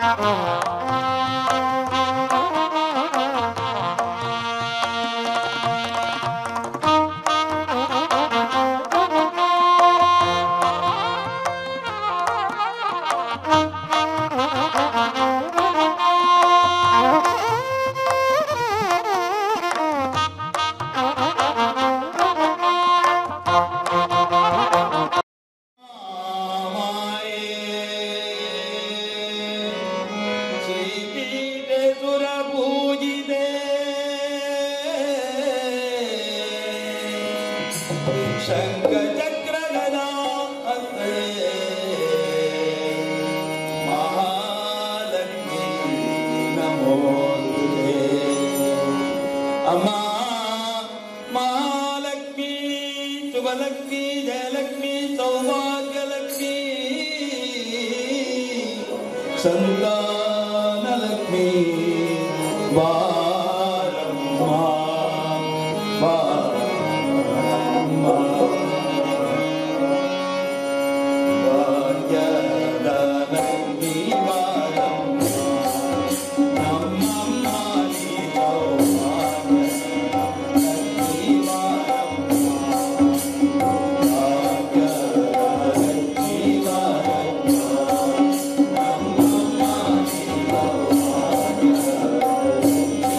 ಶ್ರೀಪೀಠೇಶ್ವರ ಪೂಜಿತೆ ಶಂಖ ಚಕ್ರ ಗದಾ ಹಸ್ತೆ ಮಹಾಲಕ್ಷ್ಮೀ ನಮೋ ಅಮ್ಮ ಮಹಾಲಕ್ಷ್ಮೀ ಶುಭಲಕ್ಷ್ಮೀ ಜಯಲಕ್ಷ್ಮೀ ಸೌಭಾಗ್ಯಲಕ್ಷ್ಮೀ ಸಂತಾನಲಕ್ಷ್ಮೀ ಬಾರಮ್ಮ ಬಾರಮ್ಮ ಭಾಗ್ಯದ ಲಕ್ಷ್ಮೀ ಬಾರಮ್ಮ ನಮ್ಮಮ್ಮ ನೀ ಸೌಭಾಗ್ಯ ಲಕ್ಷ್ಮೀ ಬಾರಮ್ಮ ಭಾಗ್ಯದ ಲಕ್ಷ್ಮೀ ಬಾರಮ್ಮ ನಮ್ಮಮ್ಮ ನೀ ಸೌಭಾಗ್ಯ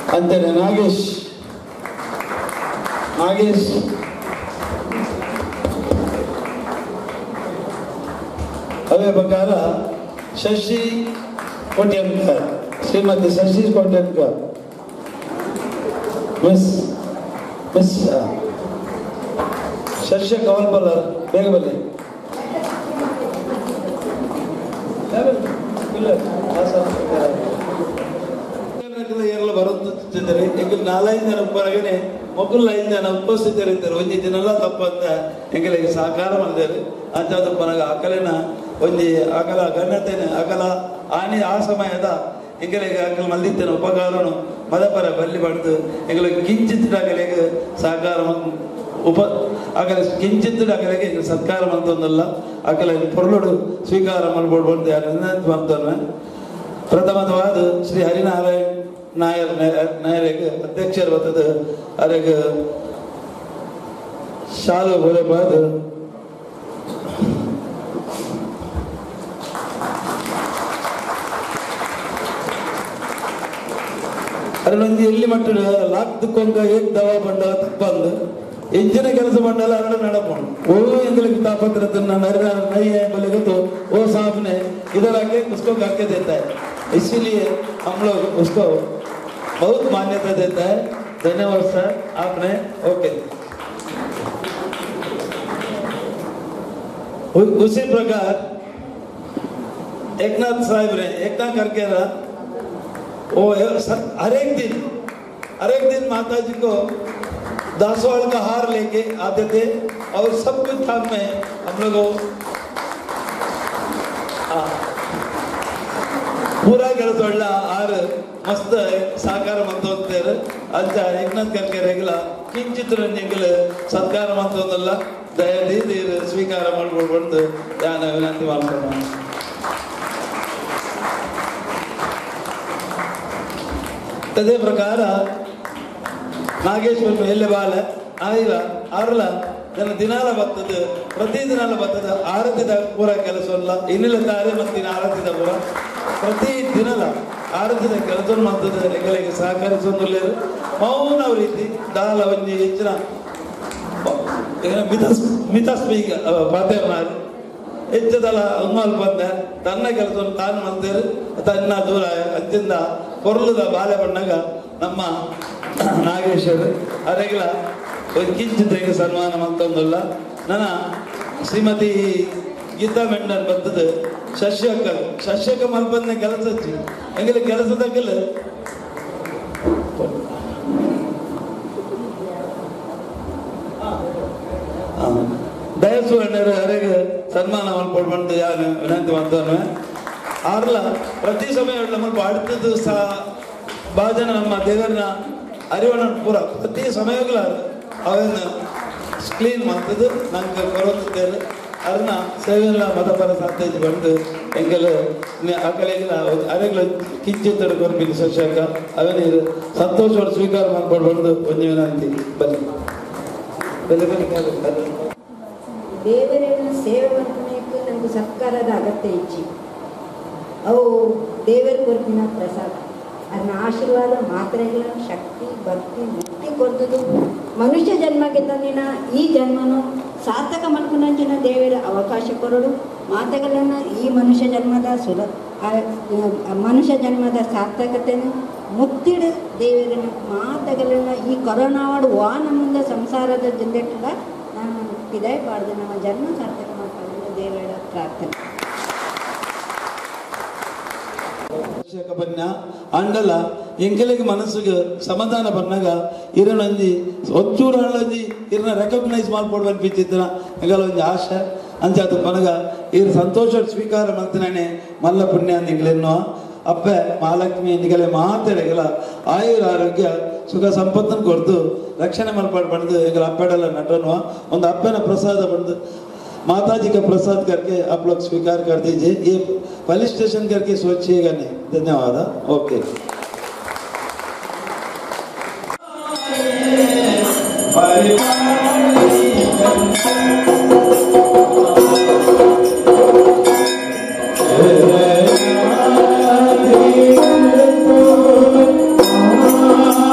ಅಂತಾನೆ ನಾಗೇಶ್ ನಾಗೇಶ್ ಅದೇ ಪ್ರಕಾರ ಶಶಿ ಕೋಟ್ಯಂಕರ್ ಶ್ರೀಮತಿ ಶಶಿ ಕೋಟ್ಯಂಕರ್ ಮಿಸ್ ಮಿಸ್ ಶಶ ಕವಲ್ಬಲ್ಲ ಬೇಗ ಬನ್ನಿ ಏರಲು ಬರುತ್ತಿದ್ದರೆ ಎಂಗಿಲ್ ನಾಲ್ಕೈದು ಜನ ಹೊರಗನೆ ಮಕ್ಕಳು ಐದು ಜನ ಉಪಸ್ಥಿತರಿದ್ದರು ಒಂಜಿ ದಿನೆಲ್ಲ ತಪ್ಪಂತ ಎಂಗಳಿಗೆ ಸಹಕಾರ ಮಾಡಿದರು ಅಂಚಾದ ಪನಗ ಅಕಲಿನ ಒಂಜಿ ಅಕಲ ಘನತೆನ ಅಕಲ ಆನಿ ಆ ಸಮಯದ ಎಂಗಳಿಗೆ ಅಕಲ ಮಲ್ದಿದ್ದೇನೆ ಉಪಕಾರನು ಮದಪರ ಬಲ್ಲಿ ಪಡೆದು ಎಂಗಳಿಗೆ ಕಿಂಚಿತ್ ಅಕಲಿಗೆ ಸಹಕಾರ ಮನ್- ಉಪ ಅಕಲ ಕಿಂಚಿತ್ ಅಕಲಿಗೆ ಸತ್ಕಾರ ಮಂತೊಂದಲ್ಲ ಅಕಲ ಪೊರ್ಲುಡು ಸ್ವೀಕಾರ ಮಾಡ್ಬೋದು ಅಂತ ಯಾರು ಮಾಡ್ತಾನೆ ಪ್ರಥಮದವಾದ ಶ್ರೀ ಹರಿನಾರಾಯಣ್ ನಾಯರ್ ನಾಯರಿಗೆ ಅಧ್ಯಕ್ಷರು ಬರ್ತದೆ ಅವರಿಗೆ ಶಾಲು ಬರಬಾದ ಅರಳೊಂದು ಎಲ್ಲಿ ಮಟ್ಟದ ಲಾಕ್ ಕೊಂಗ ಏಕ್ ದವ ಬಂಡ ತಪ್ಪಂದು ಎಂಜಿನ ಕೆಲಸ ಬಂಡಲ್ಲ ಅರಳ ನಡಪುಂಡು ಓ ಎಂಗಳಿಗೆ ತಾಪತ್ರ ನಾನು ಹರಿನಾರ ನೈ बोले तो वो साहब ने इधर आके उसको करके देता है इसीलिए हम लोग उसको बहुत मान्यता देता है धन्यवाद सर आपने ओके उ- उसी प्रकार एकनाथ साहब ने एकनाथ करके रहा वो सर- हर एक दिन हर एक दिन माता जी को दासवाल का हार लेके आते थे और सब कुछ काम में हम लोग ಪೂರಾ ಕೆಲಸೊಳ್ಳ ಆರು ಮಸ್ತ್ ಸಾಕಾರ ಮಂತೋಂತೇರು ಅಂಚ ಯಜ್ಞದ ಕರ್ಕೆ ರೆಗ್ಲ ಕಿಂಚಿತ್ ನಿಂಗಲ್ ಸತ್ಕಾರ ಮಂತೊಂದಲ್ಲ ದಯದಿ ನೀರು ಸ್ವೀಕಾರ ಮಾಡ್ಬೋದು ಬಂದು ಯಾನ ವಿನಂತಿ ಮಾಡ್ಕೊಂಡು ಅದೇ ಪ್ರಕಾರ ನಾಗೇಶ್ವರ ಎಲ್ಲಿ ಬಾಲ ಆಯ್ಲ ಆರ್ಲ ನನ್ನ ದಿನಾಲ ಬರ್ತದ ಪ್ರತಿ ದಿನಾಲ ಬರ್ತದ ಆರತಿದ ಪೂರ ಕೆಲಸ ಅಲ್ಲ ಇನ್ನಿಲ್ಲ ತಾರೆ ಮತ್ತಿನ ಆರತಿದ ಪೂರ ಪ್ರತಿ ದಿನಲ ಆರತಿದ ಕೆಲಸ ಮಾಡ್ತದ ಎಗಳಿಗೆ ಸಹಕರಿಸೋದಿಲ್ಲ ಮೌನ ರೀತಿ ದಾಲ ಒಂಜಿ ಹೆಚ್ಚಿನ ಮಿತಸ್ ಮಿತಸ್ಪೀಗ ಪಾತೇವನಾರು ಹೆಚ್ಚದಲ್ಲ ಉಮ್ಮಲ್ ಬಂದ ತನ್ನ ಕೆಲಸವನ್ನು ತಾನು ಮಾಡ್ತೇರು ತನ್ನ ದೂರ ಅಂಚಿಂದ ಕೊರ್ಲದ ಬಾಲೆ ಬಣ್ಣಗ ನಮ್ಮ ನಾಗೇಶ್ವರ ಅರೆಗಳ ಒಂದು ಕಿಂಚಿತ್ರಿಗೆ ಸನ್ಮಾನ ಮಂತೊಂದಲ್ಲ ನನ್ನ ಶ್ರೀಮತಿ ಗೀತಾ ಮೆಂಡರ್ ಬಂದದ್ದು ಶಶ್ಯಕ ಶಶ್ಯಕ ಮಲ್ಪಂದ ಕೆಲಸ ಹಚ್ಚಿ ಹೆಂಗಿಲ್ಲ ಕೆಲಸದಾಗಲ್ಲ ದಯಸುವಣ್ಣರು ಅವರಿಗೆ ಸನ್ಮಾನ ಮಾಡ್ಕೊಂಡು ಬಂದು ಯಾರು ವಿನಂತಿ ಮಾಡ್ತಾನೆ ಆರ್ಲ ಪ್ರತಿ ಸಮಯ ನಮ್ಮ அடுத்தது ಸಹ ಭಾಳ ಜನ ನಮ್ಮ ದೇವರನ್ನ ಅರಿವಣ ಪೂರ ಪ್ರತಿ ಸಮಯಗಳ ಅವನ್ನ ಕ್ಲೀನ್ ಮಾಡ್ತದ್ದು ನಂಗೆ ಕೊರತಿದ್ದೇನೆ ಅದನ್ನ ಸೇವೆಲ್ಲ ಮತಪರ ಸಾಧ್ಯತೆ ಬಂದು ಎಂಗೆಲ್ಲ ಅಕಲೆಗಳ ಅರೆಗಳ ಕಿಂಚಿತ್ತಡ ಕೊರಪಿನ ಸಸ್ಯಕ ಅವನಿಗೆ ಸಂತೋಷವನ್ನು ಸ್ವೀಕಾರ ಮಾಡ್ಕೊಂಡು ಬಂದು ಒಂದು ವಿನಂತಿ ಬನ್ನಿ ಬೆಲೆ ಬೆಲೆ ಕಾಲ ದೇವರನ್ನು ಸೇವೆ ಮಾಡ್ಕೊಳಕ್ಕೆ ನಮ್ಗೆ ಸರ್ಕಾರದ ಅಗತ್ಯ ಇಚ್ಚಿ ಅವು ದೇವರ ಕೊರತಿನ ಪ್ರಸಾದ ಅದನ್ನ ಆಶೀರ್ವಾದ ಮಾತ್ರೆಗಳ ಶಕ್ತಿ ಭಕ್ತಿ ಮುಕ್ತಿ ಕೊಡ್ತದು ಮನುಷ್ಯ ಜನ್ಮಕ್ಕೆ ತಂದಿನ ಈ ಜನ್ಮನು ಸಾರ್ಥಕ ಮಾಡ್ಕೊಂಡಂಚಿನ ದೇವರ ಅವಕಾಶ ಕೊರಡು ಮಾತೆಗಳನ್ನು ಈ ಮನುಷ್ಯ ಜನ್ಮದ ಸುರ ಆ, ಆ, ಮನುಷ್ಯ ಜನ್ಮದ ಸಾರ್ಥಕತೆಯನ್ನು ಮುಕ್ತಿಡ ದೇವರನ್ನು ಮಾತೆಗಳನ್ನು ಈ ಕೊರೋನಾವಾಡು ವಾನ ಮುಂದೆ ಸಂಸಾರದ ಜಂದೆಟ್ಟದ ನಾನು ಇದೇ ಪಾಡ್ದು ನಮ್ಮ ಜನ್ಮ ಸಾರ್ಥಕ ಮಾಡ್ಕೊಂಡು ದೇವರ ಪ್ರಾರ್ಥನೆ ಅವಶ್ಯಕ ಬನ್ನ ಅಂಡಲ ಎಂಕೆಲೆಗೆ ಮನಸ್ಸಿಗೆ ಸಮಾಧಾನ ಬಂದಾಗ ಇರನೊಂದಿ ಒಚ್ಚೂರು ಹಳ್ಳೊಂದಿ ಇರನ್ನ ರೆಕಗ್ನೈಸ್ ಮಾಡ್ಕೊಡ್ಬೇಕು ಅನ್ಪಿತ್ತಿದ್ರ ಎಂಗಲ ಒಂದು ಆಶೆ ಅಂಚಾತ ಕೊನಗ ಇರ್ ಸಂತೋಷ ಸ್ವೀಕಾರ ಮಾಡ್ತಾನೆ ಮಲ್ಲ ಪುಣ್ಯ ನಿಗ್ಲೆನ್ನೋ ಅಪ್ಪ ಮಹಾಲಕ್ಷ್ಮಿ ನಿಗಲೆ ಮಾತಾಡಿಗಲ ಆಯುರ ಆರೋಗ್ಯ ಸುಖ ಸಂಪತ್ತನ್ನು ಕೊಡ್ದು ರಕ್ಷಣೆ ಮಾಡ್ಪಾಡು ಪಡೆದು ಈಗ ಅಪ್ಪಡೆಲ್ಲ ನಟನುವ ಒಂದು ಅಪ್ಪನ ಪ್ರಸಾದ ಪಡೆದು माता जी का प्रसाद करके आप लोग स्वीकार कर दीजिए ये पुलिस स्टेशन करके सोचिएगा नहीं धन्यवाद हाँ। ओके Hare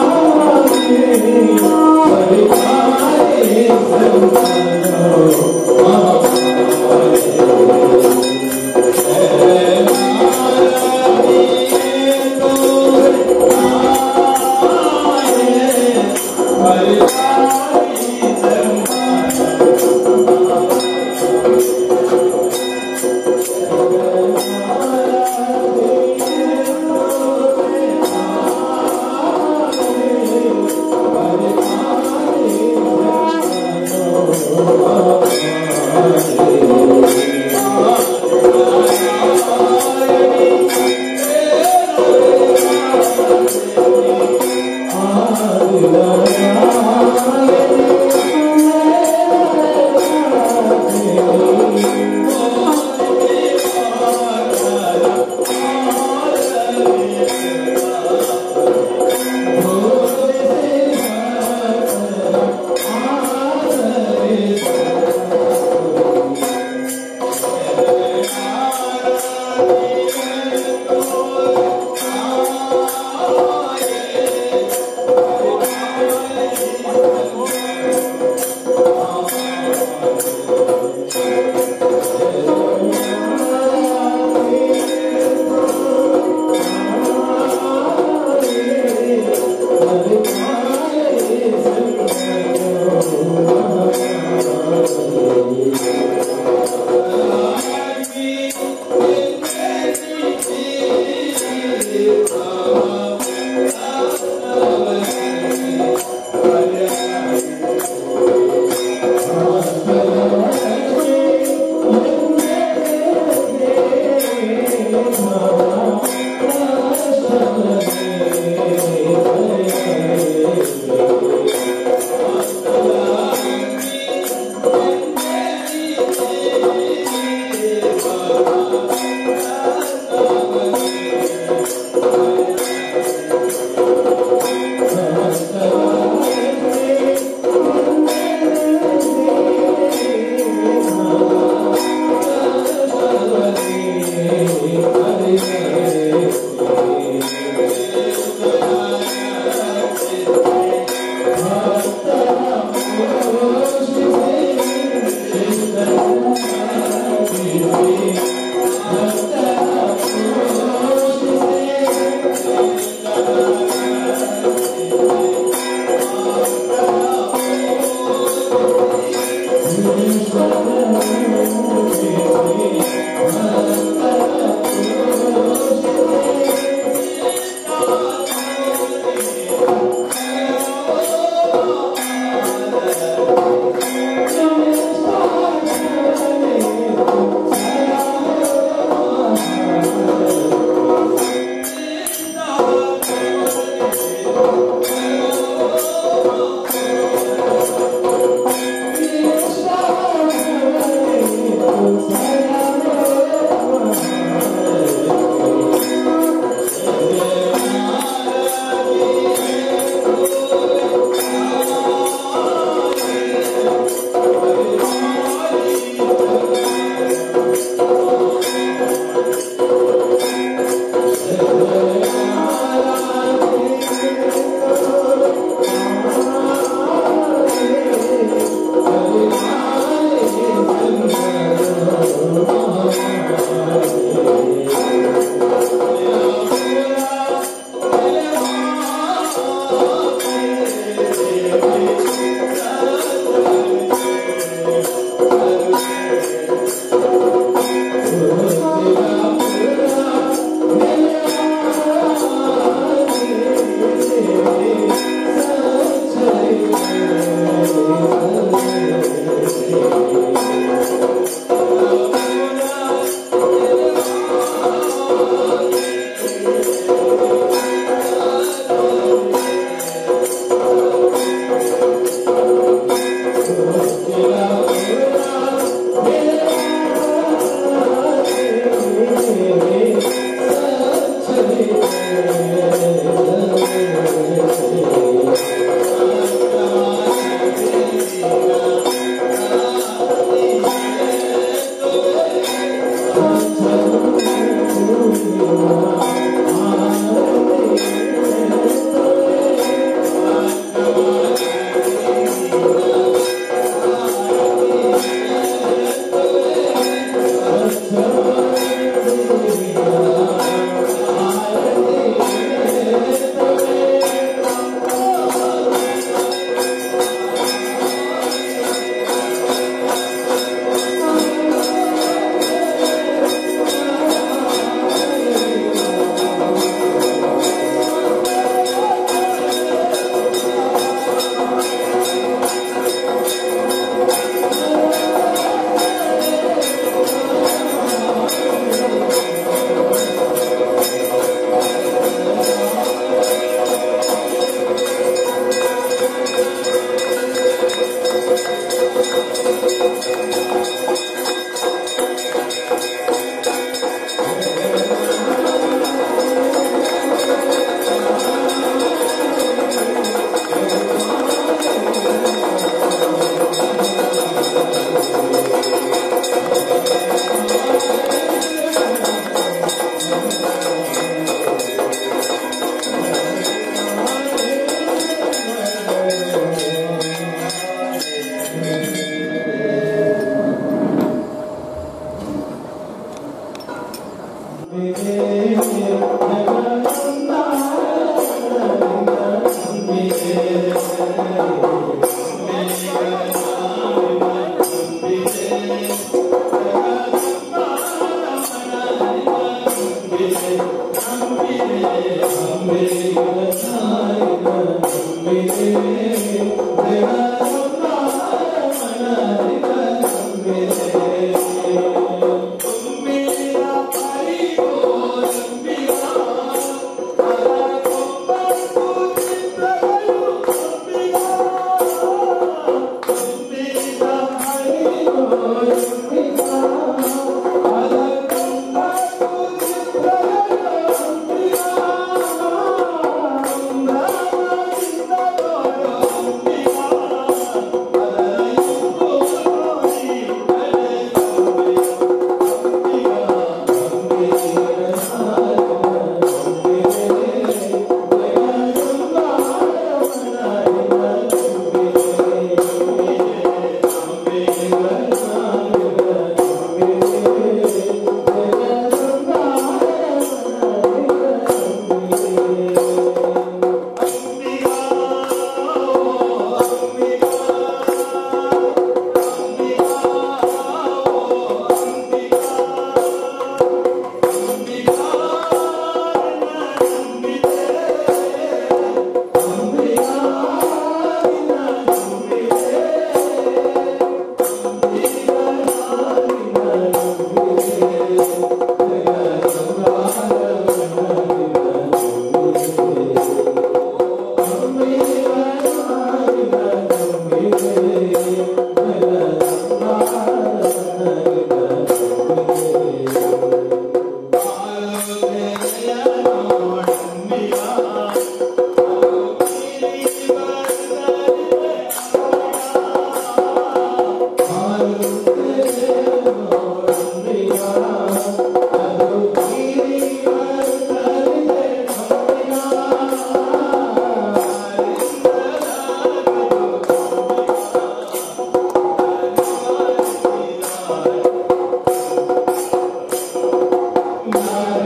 ಿ